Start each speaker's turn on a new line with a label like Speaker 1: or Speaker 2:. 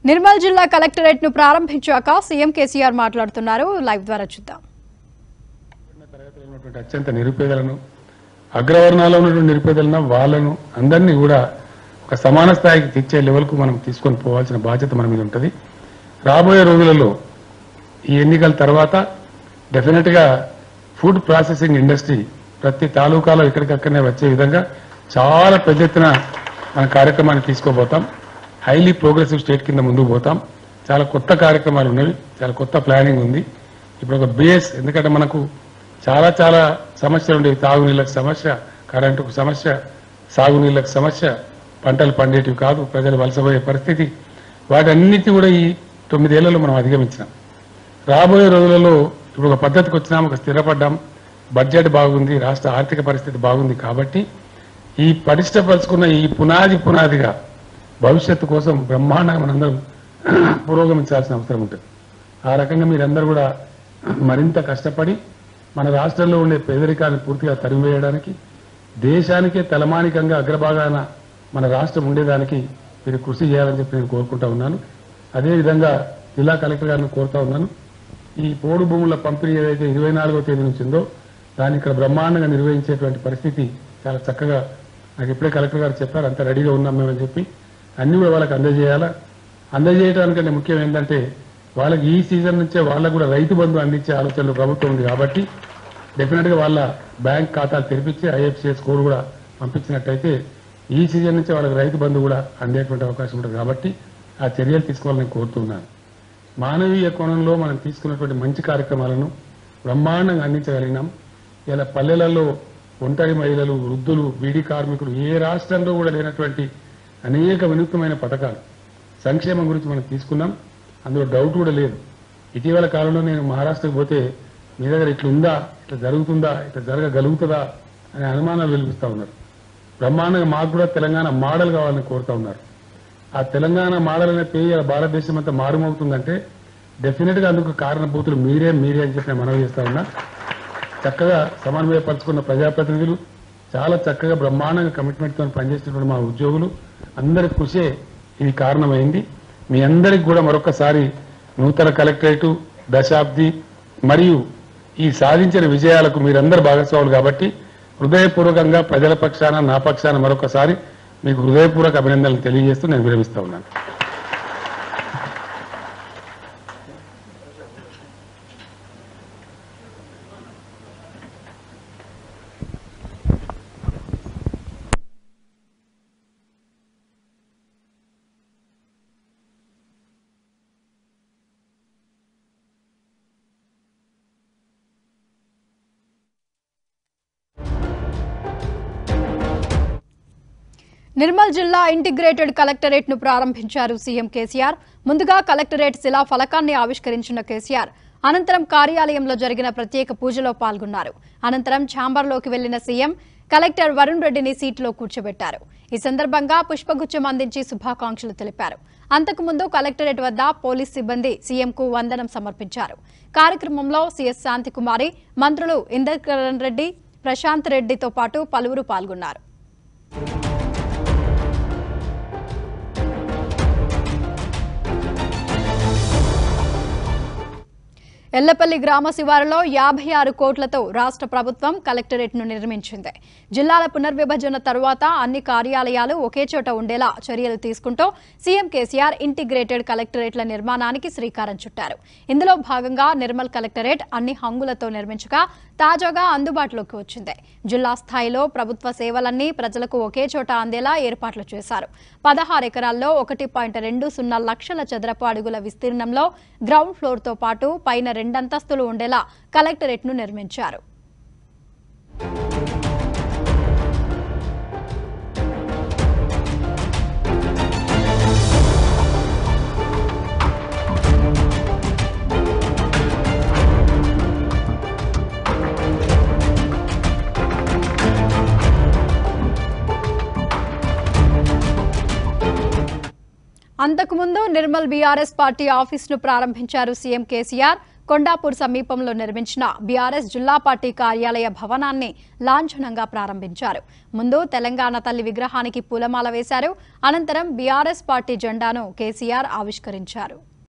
Speaker 1: నిర్మల్ జిల్లా కలెక్టరేట్ ను ప్రారంభించాక సీఎం కేసీఆర్ మాట్లాడుతున్నారు లైవ్ ద్వారా చూద్దాం
Speaker 2: ఉన్న తరగతిలో ఉన్నటువంటి అత్యంత నిరుపేదలను అగ్రవర్ణాల్లో ఉన్నటువంటి నిరుపేదలను వాళ్ళను అందరినీ కూడా ఒక సమాన స్థాయికి తెచ్చే లెవెల్కు మనం తీసుకొని పోవాల్సిన బాధ్యత మన మీద ఉంటుంది రాబోయే రోజులలో ఈ ఎన్నికల తర్వాత డెఫినెట్గా ఫుడ్ ప్రాసెసింగ్ ఇండస్ట్రీ ప్రతి తాలూకాలో ఇక్కడికక్కడనే వచ్చే విధంగా చాలా పెద్ద ఎత్తున మన కార్యక్రమాన్ని తీసుకోబోతాం హైలీ ప్రోగ్రెసివ్ స్టేట్ కింద ముందుకు పోతాం చాలా కొత్త కార్యక్రమాలు ఉన్నవి చాలా కొత్త ప్లానింగ్ ఉంది ఇప్పుడు ఒక బేస్ ఎందుకంటే మనకు చాలా చాలా సమస్యలు ఉండేవి తాగునీళ్ళకి సమస్య కరెంటుకు సమస్య సాగునీళ్ళకి సమస్య పంటలు పండేటివి కాదు ప్రజలు వలసపోయే పరిస్థితి వాటన్నిటి కూడా ఈ తొమ్మిదేళ్లలో మనం అధిగమించినాం రాబోయే రోజులలో ఇప్పుడు ఒక పద్ధతికి వచ్చినాం ఒక స్థిరపడ్డాం బడ్జెట్ బాగుంది రాష్ట్ర ఆర్థిక పరిస్థితి బాగుంది కాబట్టి ఈ పటిష్టపరుచుకున్న ఈ పునాది పునాదిగా భవిష్యత్తు కోసం బ్రహ్మాండంగా మనందరం పురోగమించాల్సిన అవసరం ఉంటుంది ఆ రకంగా మీరందరూ కూడా మరింత కష్టపడి మన రాష్ట్రంలో ఉండే పేదరికాన్ని పూర్తిగా తరిమివేయడానికి దేశానికే తలమానికంగా అగ్రభాగాన మన రాష్ట్రం ఉండేదానికి మీరు కృషి చేయాలని చెప్పి నేను కోరుకుంటా ఉన్నాను అదేవిధంగా జిల్లా కలెక్టర్ గారిని కోరుతా ఉన్నాను ఈ పోడు భూముల పంపిణీ ఏదైతే ఇరవై నాలుగో తేదీ నుంచి ఉందో దాన్ని ఇక్కడ బ్రహ్మాండంగా నిర్వహించేటువంటి పరిస్థితి చాలా చక్కగా నాకు ఇప్పుడే కలెక్టర్ గారు చెప్పారు అంత రెడీగా ఉన్నాం మేమని చెప్పి అన్ని కూడా వాళ్ళకి అందజేయాలా అందజేయడానికంటే ముఖ్యం ఏంటంటే వాళ్ళకి ఈ సీజన్ నుంచే వాళ్ళకు కూడా రైతు బంధు అందించే ఆలోచనలు ప్రభుత్వం ఉంది కాబట్టి డెఫినెట్ గా వాళ్ళ బ్యాంక్ ఖాతాలు తెరిపించి ఐఎఫ్సిఎస్ కోడ్ కూడా పంపించినట్టయితే ఈ సీజన్ నుంచే వాళ్ళకి రైతు బంధు కూడా అందేటువంటి అవకాశం ఉంటుంది కాబట్టి ఆ చర్యలు తీసుకోవాలని కోరుతున్నాను మానవీయ కోణంలో మనం తీసుకున్నటువంటి మంచి కార్యక్రమాలను బ్రహ్మాండంగా అందించగలిగినాం ఇలా పల్లెలలో ఒంటరి మహిళలు వృద్ధులు బీడీ కార్మికులు ఏ రాష్ట్రంలో కూడా లేనటువంటి అనేక వినూత్నమైన పథకాలు సంక్షేమం గురించి మనం తీసుకున్నాం అందులో డౌట్ కూడా లేదు ఇటీవల కాలంలో నేను మహారాష్ట్రకు పోతే మీ దగ్గర ఇట్లా ఉందా ఇట్లా జరుగుతుందా ఇట్లా జరగగలుగుతుందా అనే అనుమానాలు వెలిపిస్తా ఉన్నారు బ్రహ్మాండంగా మాకు కూడా తెలంగాణ మోడల్ కావాలని కోరుతా ఉన్నారు ఆ తెలంగాణ మోడల్ అనే పేరు ఇలా భారతదేశం అంతా మారుమవుతుందంటే డెఫినెట్ గా అందుకు కారణభూతులు మీరే మీరే అని చెప్పి నేను మనవి చేస్తా ఉన్నా చక్కగా సమన్వయపరుచుకున్న ప్రజాప్రతినిధులు చాలా చక్కగా బ్రహ్మాండంగా కమిట్మెంట్ తో పనిచేసినటువంటి మా ఉద్యోగులు అందరి కృషే ఇది కారణమైంది మీ అందరికి కూడా మరొకసారి నూతన కలెక్టరేటు దశాబ్ది మరియు ఈ సాధించిన విజయాలకు మీరందరూ భాగస్వాములు కాబట్టి హృదయపూర్వకంగా ప్రజల పక్షాన నా పక్షాన మరొకసారి మీకు హృదయపూర్వక అభినందనలు తెలియజేస్తూ నేను విరమిస్తా ఉన్నాను
Speaker 1: నిర్మల్ జిల్లా ఇంటిగ్రేటెడ్ కలెక్టరేట్ ను ప్రారంభించారు సీఎం కేసీఆర్ ముందుగా కలెక్టరేట్ శిలా ఫలకాన్ని ఆవిష్కరించిన కేసీఆర్ అనంతరం కార్యాలయంలో జరిగిన ప్రత్యేక పూజలో పాల్గొన్నారు అనంతరం ఛాంబర్లోకి వెళ్లిన సీఎం కలెక్టర్ వరుణ్ రెడ్డిని సీటులో కూర్చోబెట్టారు ఈ సందర్భంగా పుష్పగుచ్చం అందించి శుభాకాంక్షలు తెలిపారు అంతకుముందు కలెక్టరేట్ వద్ద పోలీస్ సిబ్బంది సీఎంకు వందనం సమర్పించారు కార్యక్రమంలో సీఎస్ శాంతికుమారి మంత్రులు ఇందర్కరణ్ రెడ్డి ప్రశాంత్ రెడ్డితో పాటు పలువురు పాల్గొన్నారు ఎల్లపల్లి గ్రామ శివారులో యాభై ఆరు కోట్లతో రాష్ట్ర ప్రభుత్వం కలెక్టరేట్ ను నిర్మించింది జిల్లాల పునర్విభజన తరువాత అన్ని కార్యాలయాలు ఒకే చోట ఉండేలా చర్యలు తీసుకుంటూ సీఎం కేసీఆర్ ఇంటిగ్రేటెడ్ కలెక్టరేట్ల నిర్మాణానికి శ్రీకారం చుట్టారు ఇందులో భాగంగా నిర్మల్ కలెక్టరేట్ అన్ని హంగులతో నిర్మించగా తాజాగా అందుబాటులోకి వచ్చింది జిల్లా స్థాయిలో ప్రభుత్వ సేవలన్నీ ప్రజలకు ఒకే చోట అందేలా ఏర్పాట్లు చేశారు పదహారు ఎకరాల్లో ఒకటి పాయింట్ రెండు సున్నా లక్షల చదరపు అడుగుల విస్తీర్ణంలో గ్రౌండ్ ఫ్లోర్తో పాటు పైన రెండంతస్తులు ఉండేలా కలెక్టరేట్ ను నిర్మించారు అంతకుముందు నిర్మల్ బీఆర్ఎస్ పార్టీ ఆఫీస్ ను ప్రారంభించారు సీఎం కేసీఆర్ కొండాపూర్ సమీపంలో నిర్మించిన బీఆర్ఎస్ జిల్లా పార్టీ కార్యాలయ భవనాన్ని లాంఛనంగా ప్రారంభించారు ముందు తెలంగాణ తల్లి విగ్రహానికి పూలమాల వేశారు అనంతరం బీఆర్ఎస్ పార్టీ జెండాను కేసీఆర్ ఆవిష్కరించారు